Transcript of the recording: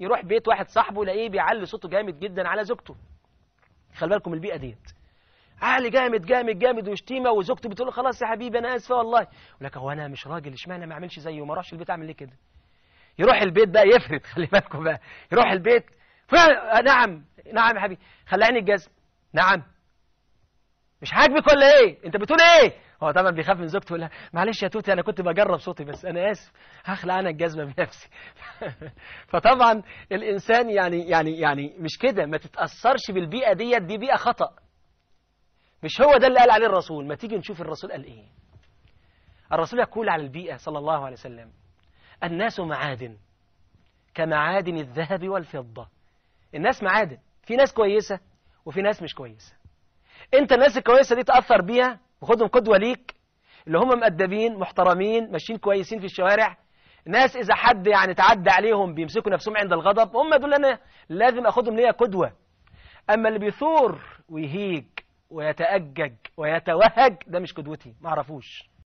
يروح بيت واحد صاحبه يلاقيه بيعلي صوته جامد جدا على زوجته خلي بالكم البيئه ديت عالي جامد جامد جامد وشتيمه وزوجته بتقول له خلاص يا حبيبي انا اسفه والله يقول لك هو انا مش راجل اشمعنى ما اعملش زيه وما اروحش البيت اعمل ليه كده يروح البيت بقى يفرد خلي بالكم بقى يروح البيت فلان آه، نعم نعم يا حبيبي خلعني الجزم نعم مش عاجبك ولا ايه انت بتقول ايه هو طبعا بيخاف من زوجته يقول لها معلش يا توتي انا كنت بجرب صوتي بس انا اسف هخلع انا الجزمه بنفسي فطبعا الانسان يعني يعني يعني مش كده ما تتاثرش بالبيئه ديت دي بيئه خطا مش هو ده اللي قال عليه الرسول ما تيجي نشوف الرسول قال ايه الرسول يقول على البيئه صلى الله عليه وسلم الناس معادن كمعادن الذهب والفضه الناس معادن في ناس كويسه وفي ناس مش كويسه انت الناس الكويسه دي تاثر بيها وخدهم قدوه ليك اللي هم مؤدبين محترمين ماشيين كويسين في الشوارع ناس اذا حد يعني تعدى عليهم بيمسكوا نفسهم عند الغضب هم دول انا لازم اخدهم ليا قدوه اما اللي بيثور ويهيج ويتأجج ويتوهج ده مش قدوتي ما اعرفوش